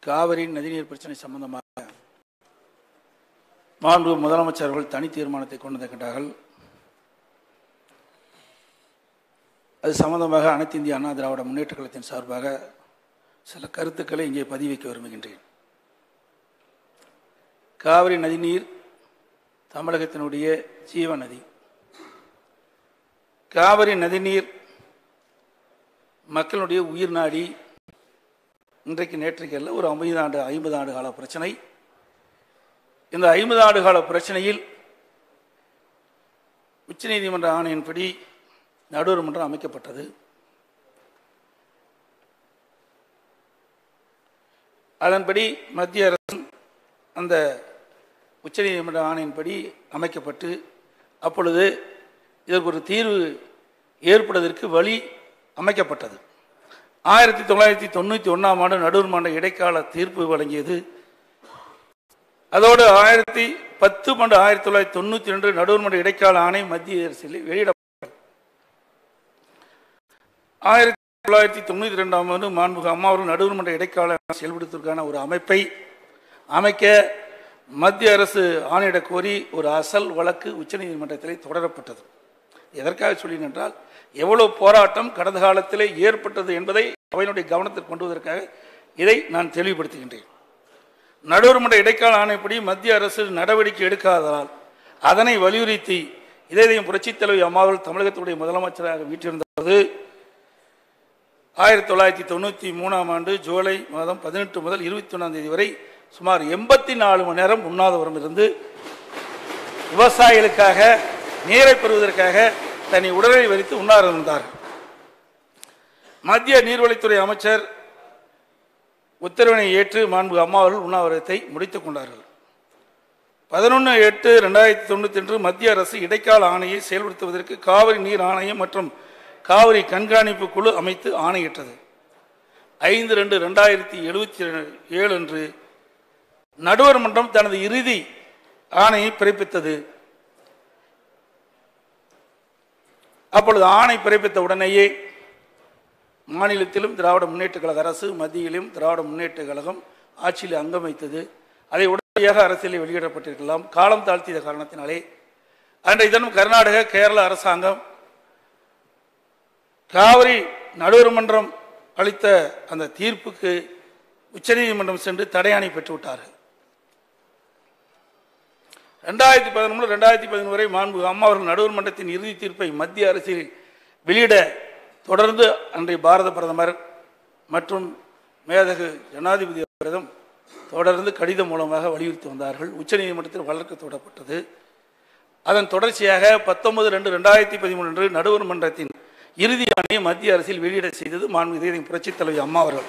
காவிரி நதிநீர் பிரச்சனை சம்பந்தமாக மாண்பு முதலமைச்சர்கள் தனி தீர்மானத்தை கொண்டு வந்திருக்கின்றார்கள் அது சம்பந்தமாக அனைத்து இந்திய அண்ணா திராவிட முன்னேற்ற கழகத்தின் சார்பாக சில கருத்துக்களை இங்கே பதிவைக்க விரும்புகின்றேன் காவிரி நதிநீர் தமிழகத்தினுடைய ஜீவ நதி காவிரி நதிநீர் மக்களுடைய உயிர் நாடி இன்றைக்கு நேற்றைக்கு அல்ல ஒரு ஐம்பது ஆண்டு ஐம்பது ஆண்டு கால பிரச்சனை இந்த ஐம்பது ஆண்டு கால பிரச்சனையில் உச்சநீதிமன்ற ஆணையின்படி நடுவர் மன்றம் அமைக்கப்பட்டது அதன்படி மத்திய அரசு அந்த உச்சநீதிமன்ற ஆணையின்படி அமைக்கப்பட்டு அப்பொழுது இதற்கு ஒரு தீர்வு ஏற்படுவதற்கு வழி அமைக்கப்பட்டது ஆயிரத்தி தொள்ளாயிரத்தி தொண்ணூற்றி ஒன்றாம் ஆண்டு நடுவர் மன்ற இடைக்கால தீர்ப்பு வழங்கியது அதோடு ஆயிரத்தி பத்து பண்டு ஆயிரத்தி தொள்ளாயிரத்தி தொண்ணூற்றி ரெண்டு நடுவர் மன்ற இடைக்கால ஆணை மத்திய அரசில் வெளியிடப்பட்டது ஆயிரத்தி தொள்ளாயிரத்தி தொண்ணூற்றி ரெண்டாம் ஆண்டு மாண்புக அம்மா அவர்கள் நடுவர் மன்ற இடைக்கால செயல்படுத்துவதற்கான ஒரு அமைப்பை அமைக்க மத்திய அரசு ஆணையிட கோரி ஒரு அசல் வழக்கு உச்சநீதிமன்றத்திலே தொடரப்பட்டது எதற்காக சொல்லினேன் என்றால் எவ்வளவு போராட்டம் கடந்த காலத்திலே ஏற்பட்டது என்பதை அவையினுடைய கவனத்தில் கொண்டு வருவதற்காக இதை நான் தெளிவுபடுத்துகின்றேன் நடுவர்மன்ற இடைக்கால ஆணைப்படி மத்திய அரசு நடவடிக்கை எடுக்காததால் அதனை வலியுறுத்தி இதயம் புரட்சித் தலைவி அம்மாவர்கள் தமிழகத்துடைய முதலமைச்சராக வீட்டிருந்தபோது ஆயிரத்தி தொள்ளாயிரத்தி தொண்ணூற்றி மூணாம் ஆண்டு ஜூலை மாதம் பதினெட்டு முதல் இருபத்தி ஒன்றாம் தேதி வரை சுமார் எண்பத்தி நாலு மணி நேரம் உண்ணாதவரம் இருந்து விவசாயிகளுக்காக நீரை பெறுவதற்காக தனி உடலை வரித்து உண்ணார இருந்தார் மத்திய நீர்வழித்துறை அமைச்சர் உத்தரவினை ஏற்று மாண்பு அம்மா அவர்கள் உண்ணாவிரதத்தை முடித்துக் கொண்டார்கள் பதினொன்று எட்டு ரெண்டாயிரத்தி தொண்ணூத்தி ஒன்று மத்திய அரசு இடைக்கால ஆணையை செயல்படுத்துவதற்கு காவிரி நீர் ஆணையம் மற்றும் காவிரி கண்காணிப்பு குழு அமைத்து ஆணையிட்டது ஐந்து ரெண்டு ரெண்டாயிரத்தி எழுபத்தி ஏழு அன்று நடுவர் மன்றம் தனது இறுதி ஆணையை பிறப்பித்தது அப்பொழுது ஆணை பிறப்பித்த உடனேயே மாநிலத்திலும் திராவிட முன்னேற்ற கழக அரசு மத்தியிலும் திராவிட முன்னேற்ற கழகம் ஆட்சியில் அங்கம் வைத்தது அதை உடனடியாக அரசியலில் வெளியிடப்பட்டிருக்கலாம் காலம் தாழ்த்திய காரணத்தினாலே அன்றைய தினம் கர்நாடக கேரள அரசாங்கம் காவிரி நடுவர் மன்றம் அளித்த அந்த தீர்ப்புக்கு உச்சநீதிமன்றம் சென்று தடையாணை பெற்று விட்டார்கள் ரெண்டாயிரத்தி பதினொன்று ரெண்டாயிரத்தி பதினொன்று வரை மாண்பு அம்மா அவர்கள் நடுவர் மன்றத்தின் இறுதி தீர்ப்பை மத்திய அரசில் வெளியிட தொடர்ந்து அன்றைய பாரத பிரதமர் மற்றும் மேதகு ஜனாதிபதி அவரிடம் தொடர்ந்து கடிதம் மூலமாக வலியுறுத்தி வந்தார்கள் உச்சநீதிமன்றத்தில் வழக்கு தொடரப்பட்டது அதன் தொடர்ச்சியாக பத்தொன்பது ரெண்டு ரெண்டாயிரத்தி பதிமூணு அன்று நடுவர் மன்றத்தின் இறுதி ஆணையை மத்திய அரசில் வெளியிட செய்தது மாண்பு இதயம் புரட்சித் தலைவி அம்மா அவர்கள்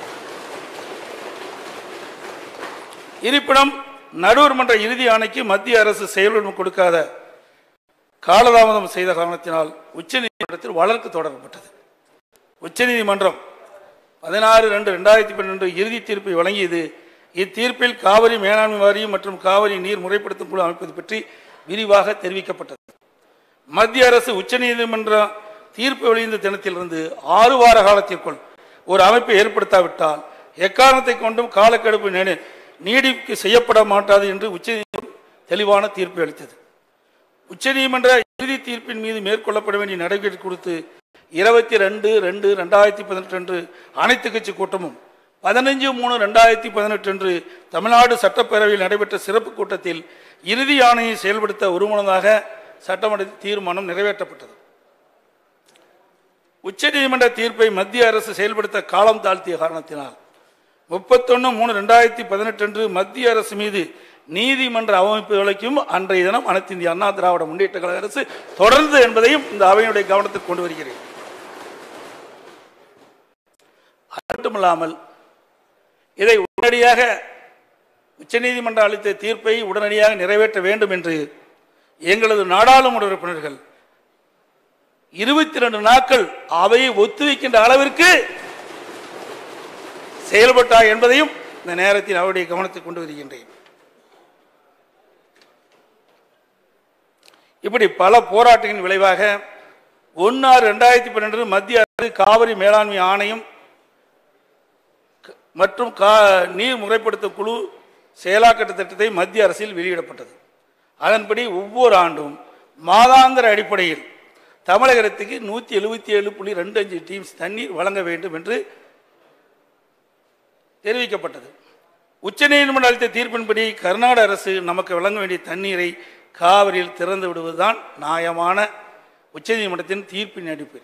இருப்பினும் நடுவர் மன்ற இறுதி ஆணைக்கு மத்திய அரசு செயலுடன் கொடுக்காத காலதாமதம் செய்த காரணத்தினால் உச்சநீதிமன்றத்தில் வழக்கு தொடரப்பட்டது உச்சநீதிமன்றம் பதினாறு ரெண்டு ரெண்டாயிரத்தி பன்னெண்டு இறுதி தீர்ப்பை வழங்கியது இத்தீர்ப்பில் காவிரி மேலாண்மை வாரியம் மற்றும் காவிரி நீர் முறைப்படுத்தும் குழு அமைப்பது பற்றி விரிவாக தெரிவிக்கப்பட்டது மத்திய அரசு உச்சநீதிமன்ற தீர்ப்பு வெளியிந்த தினத்திலிருந்து ஆறு வார காலத்திற்குள் ஒரு அமைப்பை ஏற்படுத்தாவிட்டால் எக்காரணத்தை கொண்டும் காலக்கெடுப்பு நே- நீடிப்பு செய்யப்பட மாட்டாது என்று உச்சநீதிமன்றம் தெளிவான தீர்ப்பு அளித்தது உச்சநீதிமன்ற இறுதி தீர்ப்பின் மீது மேற்கொள்ளப்பட வேண்டிய நடவடிக்கை குறித்து இருபத்தி ரெண்டு ரெண்டு ரெண்டாயிரத்தி பதினெட்டு அன்று அனைத்து கட்சி கூட்டமும் பதினஞ்சு மூணு ரெண்டாயிரத்தி பதினெட்டு அன்று தமிழ்நாடு சட்டப்பேரவையில் நடைபெற்ற சிறப்பு கூட்டத்தில் இறுதி ஆணையை செயல்படுத்த ஒருமனதாக சட்டமன்றத்தில் தீர்மானம் நிறைவேற்றப்பட்டது உச்சநீதிமன்ற தீர்ப்பை மத்திய அரசு செயல்படுத்த காலம் தாழ்த்திய காரணத்தினால் முப்பத்தொன்னு மூணு ரெண்டாயிரத்தி பதினெட்டு அன்று மத்திய அரசு மீது நீதிமன்ற அவமதிப்புகளுக்கும் அன்றைய தினம் அனைத்து இந்திய அண்ணா திராவிட முன்னேற்ற கழக அரசு தொடர்ந்து என்பதையும் இந்த அவையினுடைய கவனத்துக்கு கொண்டு வருகிறேன் அது மட்டுமல்லாமல் இதை உடனடியாக உச்சநீதிமன்றம் அளித்த தீர்ப்பை உடனடியாக நிறைவேற்ற வேண்டும் என்று எங்களது நாடாளுமன்ற உறுப்பினர்கள் இருபத்தி ரெண்டு நாட்கள் அவையை ஒத்திவைக்கின்ற அளவிற்கு செயல்பட்டார் என்பதையும் இந்த நேரத்தில் அவருடைய கவனத்துக்கு கொண்டு வருகின்றேன் இப்படி பல போராட்டங்களின் விளைவாக ஒன்று ஆறு ரெண்டாயிரத்தி பன்னெண்டு மத்திய அரசு காவிரி மேலாண்மை ஆணையம் க- மற்றும் கா நீர் முறைப்படுத்தும் குழு செயலாக்கட்ட திட்டத்தை மத்திய அரசில் வெளியிடப்பட்டது அதன்படி ஒவ்வொரு ஆண்டும் மாதாந்திர அடிப்படையில் தமிழகத்துக்கு நூற்றி எழுபத்தி ஏழு புள்ளி ரெண்டு அஞ்சு டீம்ஸ் தண்ணீர் வழங்க வேண்டும் என்று தெரிவிக்கப்பட்டது உச்சநீதிமன்ற அளித்த தீர்ப்பின்படி கர்நாடக அரசு நமக்கு வழங்க வேண்டிய தண்ணீரை காவிரியில் திறந்து விடுவதுதான் நியாயமான உச்சநீதிமன்றத்தின் தீர்ப்பின் அடிப்படை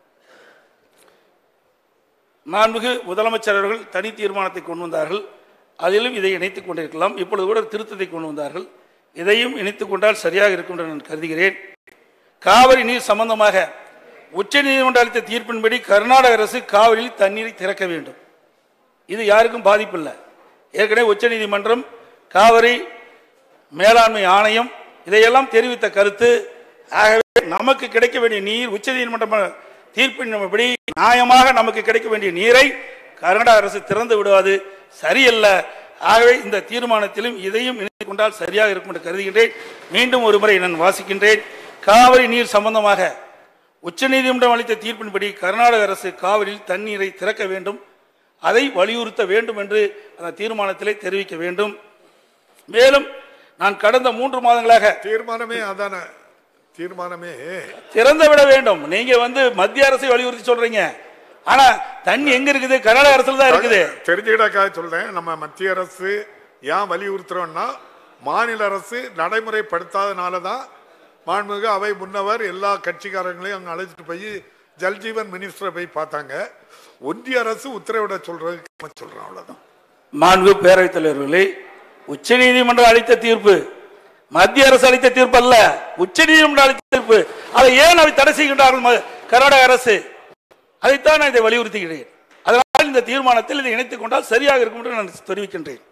மாண்புமிகு முதலமைச்சர் அவர்கள் தனி தீர்மானத்தை கொண்டு வந்தார்கள் அதிலும் இதை இணைத்துக் கொண்டிருக்கலாம் இப்பொழுது கூட ஒரு திருத்தத்தை கொண்டு வந்தார்கள் இதையும் இணைத்துக் கொண்டால் சரியாக இருக்கும் என்று நான் கருதுகிறேன் காவிரி நீர் சம்பந்தமாக உச்சநீதிமன்றம் அளித்த தீர்ப்பின்படி கர்நாடக அரசு காவிரியில் தண்ணீரை திறக்க வேண்டும் இது யாருக்கும் பாதிப்பில்லை ஏற்கனவே உச்சநீதிமன்றம் காவிரி மேலாண்மை ஆணையம் இதையெல்லாம் தெரிவித்த கருத்து ஆகவே நமக்கு கிடைக்க வேண்டிய நீர் உச்சநீதிமன்றம் தீர்ப்பின்படி நியாயமாக நமக்கு கிடைக்க வேண்டிய நீரை கர்நாடக அரசு திறந்து விடுவது சரியல்ல ஆகவே இந்த தீர்மானத்திலும் இதையும் இணைத்துக் கொண்டால் சரியாக இருக்கும் என்று கருதுகின்றேன் மீண்டும் ஒரு முறை நான் வாசிக்கின்றேன் காவிரி நீர் சம்பந்தமாக உச்சநீதிமன்றம் அளித்த தீர்ப்பின்படி கர்நாடக அரசு காவிரியில் தண்ணீரை திறக்க வேண்டும் அதை வலியுறுத்த வேண்டும் என்று அந்த தீர்மானத்திலே தெரிவிக்க வேண்டும் மேலும் நான் கடந்த மூன்று மாதங்களாக தீர்மானமே அதான தீர்மானமே திறந்து விட வேண்டும் நீங்க வந்து மத்திய அரசை வலியுறுத்தி சொல்றீங்க ஆனா தண்ணி எங்க இருக்குது கர்நாடக அரசுல தான் இருக்குது தெரிஞ்சுக்கிட்டாக்காக சொல்றேன் நம்ம மத்திய அரசு ஏன் வலியுறுத்துறோம்னா மாநில அரசு நடைமுறைப்படுத்தாதனால தான் மாண்புமிகு அவை முன்னவர் எல்லா கட்சிக்காரங்களையும் அங்கே அழைச்சிட்டு போய் ஜல்ஜீவன் மினிஸ்டரை போய் பார்த்தாங்க ஒன்றிய அரசு உத்தரவிட சொல்றதுக்கு சொல்றேன் அவ்வளவுதான் மாண்பு பேரவைத் தலைவர்களே உச்சநீதிமன்றம் அளித்த தீர்ப்பு மத்திய அரசு அளித்த தீர்ப்பு அல்ல உச்சநீதிமன்றம் அளித்த தீர்ப்பு அதை ஏன் அவை தடை செய்கின்றார்கள் ம- கர்நாடக அரசு அதைத்தான் நான் இதை வலியுறுத்துகிறேன் அதனால் இந்த தீர்மானத்தில் இதை இணைத்துக் கொண்டால் சரியாக இருக்கும் என்று நான் தெரிவிக்கின்றேன்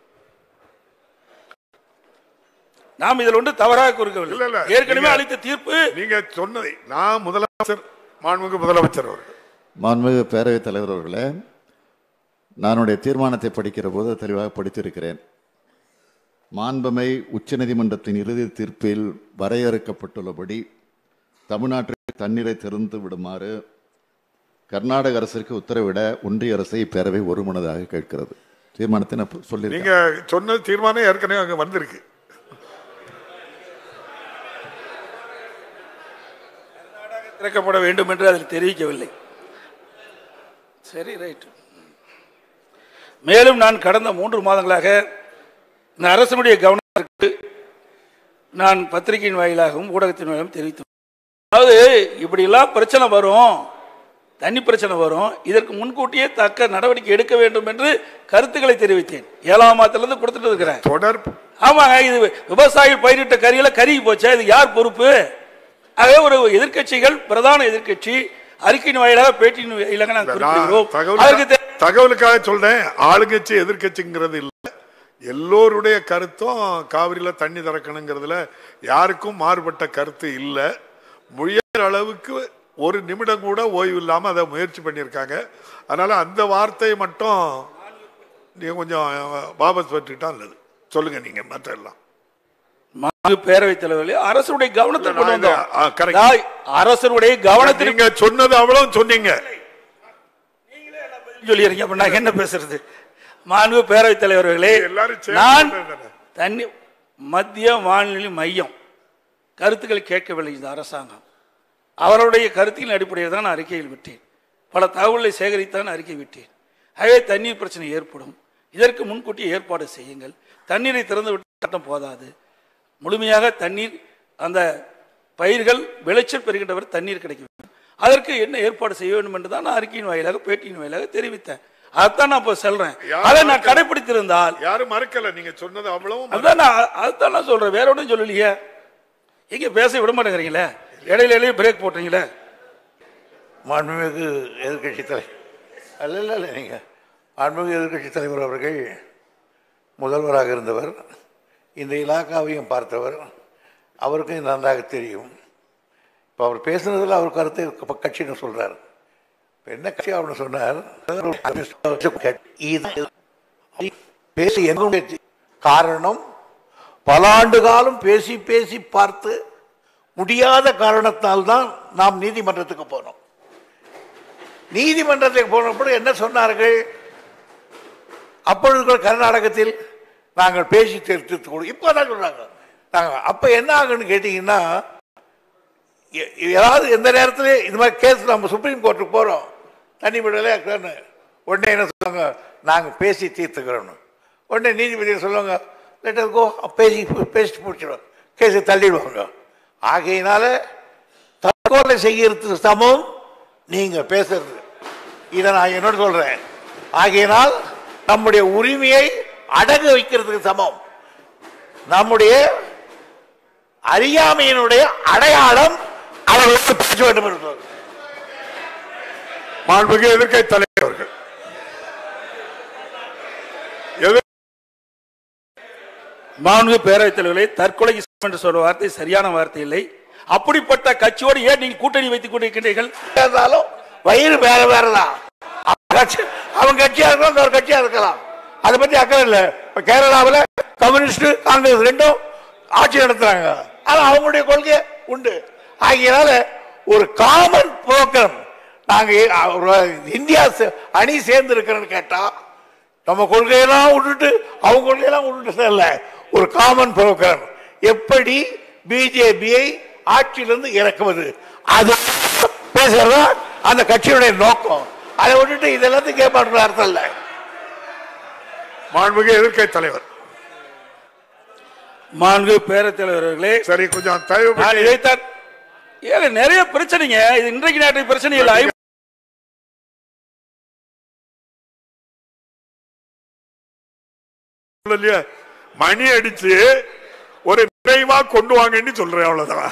நாம் இதில் ஒன்று தவறாக இல்ல, கூறுக்கவில்லை இல்ல. ஏற்கனவே நீங்க- அளித்த தீர்ப்பு நீங்க சொன்னதை நான் முதலமைச்சர் மாண்புமிகு முதலமைச்சர் அவர்கள் மாண்புமிகு பேரவைத் தலைவர் அவர்களே நானுடைய தீர்மானத்தை படிக்கிற போது தெளிவாக படித்திருக்கிறேன் மாண்புமை உச்சநீதிமன்றத்தின் இறுதி தீர்ப்பில் வரையறுக்கப்பட்டுள்ளபடி தமிழ்நாட்டிற்கு தண்ணீரை திறந்து விடுமாறு கர்நாடக அரசிற்கு உத்தரவிட ஒன்றிய அரசை பேரவை ஒருமனதாக கேட்கிறது தீர்மானத்தை நான் சொல்லியிருக்கேன் நீங்க சொன்ன தீர்மானம் ஏற்கனவே அங்க வந்திருக்கு திறக்கப்பட வேண்டும் என்று அதில் தெரிவிக்கவில்லை சரி ரைட் மேலும் நான் கடந்த மூன்று மாதங்களாக இந்த அரசனுடைய கவனத்திற்கு நான் பத்திரிகையின் வாயிலாகவும் ஊடகத்தின் வாயிலாகவும் தெரிவித்தேன் அதாவது இப்படியெல்லாம் பிரச்சனை வரும் தண்ணி பிரச்சனை வரும் இதற்கு முன்கூட்டியே தக்க நடவடிக்கை எடுக்க வேண்டும் என்று கருத்துக்களை தெரிவித்தேன் ஏழாம் மாதத்திலிருந்து கொடுத்துட்டு இருக்கிறேன் தொடர் ஆமாங்க இது விவசாயிகள் பயிரிட்ட கரியில கருகி போச்சா இது யார் பொறுப்பு ஆகவே ஒரு எதிர்க்கட்சிகள் பிரதான எதிர்க்கட்சி அறிக்கையின் வாயிலாக பேட்டியின் வாயிலாக நாங்கள் நான் குறிப்பிடுகிறோம் அதற்கு தகவலுக்காக தே- தகவலுக்காக சொல்றேன் ஆளுங்கட்சி எதிர்க்கட்சிங்கிறது இல்ல எல்லோருடைய கருத்தும் காவிரியில தண்ணி திறக்கணுங்கிறதுல யாருக்கும் மாறுபட்ட கருத்து இல்ல முடியாத அளவுக்கு ஒரு நிமிடம் கூட ஓய்வு இல்லாம அதை முயற்சி பண்ணியிருக்காங்க அதனால அந்த வார்த்தையை மட்டும் நீங்க கொஞ்சம் வாபஸ் பெற்றுக்கிட்டா நல்லது சொல்லுங்க நீங்க மற்ற எல்லாம் மாண்பு பேரவைத் தலைவர்களே அரசுடைய கவனத்தை கொண்டு நான் இதை- வந்தோம் ஆ, correct. தாய், அரசனுடைய கவனத்திற்கு நீங்க சொன்னது அவ்வளவு சொன்னீங்க சொல்லிடுறீங்க அப்ப நான் என்ன பேசுறது மாண்பு பேரவைத் தலைவர்களே எல்லாரும் சேர்ந்து நான் சொல்றது. தண்ணி மத்திய வானிலை மையம் கருத்துக்கள் கேட்கவில்லை இந்த அரசாங்கம் அவருடைய கருத்தின் அடிப்படையில் தான் நான் அறிக்கையில் விட்டேன் பல தகவல்களை சேகரித்தான் அறிக்கை விட்டேன் ஆகவே தண்ணீர் பிரச்சனை ஏற்படும் இதற்கு முன்கூட்டி ஏற்பாடு செய்யுங்கள் தண்ணீரை திறந்து விட்டு போதாது முழுமையாக தண்ணீர் அந்த பயிர்கள் விளைச்சல் பெறுகின்றவர் தண்ணீர் கிடைக்க வேண்டும் அதற்கு என்ன ஏற்பாடு செய்ய வேண்டும் என்று தான் நான் அறிக்கையின் வாயிலாக பேட்டியின் வாயிலாக தெரிவித்தேன் அதைத்தான் நான் இப்போ சொல்றேன் அதை நான் கடைபிடித்திருந்தால் யாரும் மறுக்கல நீங்க சொன்னது அவ்வளவும் அதான் நான் அதுதான் நான் சொல்றேன் வேற ஒன்றும் சொல்லலையே எங்க பேச விட மாட்டேங்கிறீங்களே இடையில இடையில பிரேக் போட்டீங்களே மாண்புமிகு எதிர்க்கட்சி தலைவர் அல்ல இல்லை இல்லை நீங்கள் மாண்புமிகு எதிர்க்கட்சி தலைவர் அவர்கள் முதல்வராக இருந்தவர் இந்த இலாக்காவையும் பார்த்தவர் அவருக்கும் இது நன்றாக தெரியும் இப்போ அவர் பேசுனதில் அவர் கருத்தை இப்ப கட்சின்னு சொல்றார் இப்போ என்ன கட்சி அவர்னு சொன்னார் இது பேசி எங்க காரணம் பல ஆண்டு காலம் பேசி பேசி பார்த்து முடியாத காரணத்தால் தான் நாம் நீதிமன்றத்துக்கு போனோம் நீதிமன்றத்துக்கு போனப்போ என்ன சொன்னார்கள் அப்பொழுது கூட கர்நாடகத்தில் நாங்கள் பேசி தீர்த்து கொடு இப்போ தான் சொல்றாங்க நாங்கள் அப்போ என்ன ஆகுன்னு கேட்டிங்கன்னா எ- ஏதாவது எந்த நேரத்தில் இந்த மாதிரி கேஸ் நம்ம சுப்ரீம் கோர்ட்டுக்கு போகிறோம் தண்ணி விடலை உடனே என்ன சொல்லுவாங்க நாங்கள் பேசி தீர்த்துக்கிறோம்னு உடனே நீதிபதி சொல்லுவாங்க லெட்டர் கோ பேசி பேசிட்டு முடிச்சிடும் கேஸை தள்ளிடுவாங்க ஆகையினால தற்கொலை செய்யறதுக்கு சமம் நீங்க பேசுறது இதை நான் என்னோட சொல்றேன் ஆகையினால் நம்முடைய உரிமையை அடகு வைக்கிறதுக்கு சமம் நம்முடைய அறியாமையினுடைய அடையாளம் அவர்களுக்கு பேச வேண்டும் என்று சொல்றேன். மாண்புமிகு எதிர்க்கட்சி தலைவர் அவர்கள் எதிர் மாண்பு பேரவைத் தலைவர்களே தற்கொலைக்கு சமம் என்று சொல்ற வார்த்தை சரியான வார்த்தை இல்லை அப்படிப்பட்ட கட்சியோடு ஏன் நீங்கள் கூட்டணி வைத்துக் கொண்டிருக்கிறீர்கள் இருந்தாலும் வயிறு வேற வேற தான் அவங்க கட்சி அவங்க கட்சியா இருக்கலாம் இன்னொரு கட்சியா இருக்கலாம் அதை பத்தி அக்கறை இல்லை இப்ப கேரளாவில் கம்யூனிஸ்ட் காங்கிரஸ் ரெண்டும் ஆட்சி நடத்துறாங்க ஆனா அவங்களுடைய கொள்கை உண்டு ஆகையினால ஒரு காமன் புரோக்கரம் நாங்க ஏ- ஒரு இந்தியா சே- அணி சேர்ந்து இருக்கிறோன்னு கேட்டா நம்ம கொள்கையெல்லாம் விட்டுட்டு அவங்க கொள்கையெல்லாம் விட்டுட்டு செல்ல ஒரு காமன் புரோக்கரம் எப்படி பிஜேபியை ஆட்சியிலிருந்து இறக்குவது அது பேசுறதா அந்த கட்சியுடைய நோக்கம் அதை விட்டுட்டு இதெல்லாத்தையும் கேட்பாடுற அர்த்தம் இல்லை மாண்புமிகு எதிர்க்கட்சி தலைவர் மாண்பு பேரவைத் தலைவர்களே சரி கொஞ்சம் தயவு நான் பண்ணி இதைத்தான் ஏங்க நிறைய பிரச்சனைங்க இது இன்றைக்கு நாட்டு பிரச்சனை இல்லை ஐ- இல்லையா மணி அடிச்சு ஒரு நிறைவா கொண்டு வாங்கன்னு சொல்றேன் அவ்வளவுதான்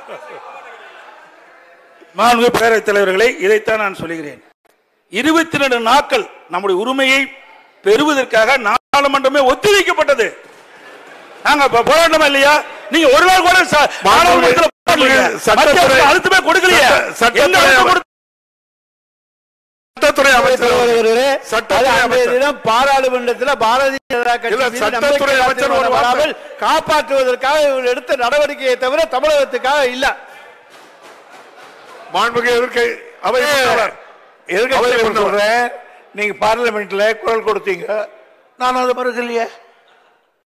மாண்பு பேரவைத் தலைவர்களே இதைத்தான் நான் சொல்லுகிறேன் இருபத்தி ரெண்டு நாட்கள் நம்முடைய உரிமையை பெறுவதற்காக நாடாளுமன்றமே ஒத்திவைக்கப்பட்டது நாங்க இப்ப போராட்டமா இல்லையா நீங்க ஒரு நாள் கூட ச- நாடாளுமன்றத்துல போராடலையே. சட்டத்துறை- மத்திய அரசு அழுத்தமே கொடுக்கலையே சட்ட- சட்டத்துறை எந்த அழுத்தம் அமைச்சர் கொடுத்து- சட்டத்துறை அமைச்சர் அவர்களே, அது சட்டத்துறை அன்றைய அமைச்சர் தினம் பாராளுமன்றத்தில் பாரதிய ஜனதா கட்சி இல்ல, மீது சட்டத்துறை நம்பிக்கை அமைச்சர் ஒரு தீர்மானம் வார்த்தை. வராமல் காப்பாற்றுவதற்காக இவர் எடுத்த நடவடிக்கையை தவிர தமிழகத்துக்காக இல்ல மாண்புமிகு எதிர்க்கை அவை முன்னவர். எதுக்கு அவரை சொல்றேன் கொண்டவர். சொல்றேன் நீங்க பார்லிமெண்ட்ல குரல் கொடுத்தீங்க நான் அதை மறுக்கலையே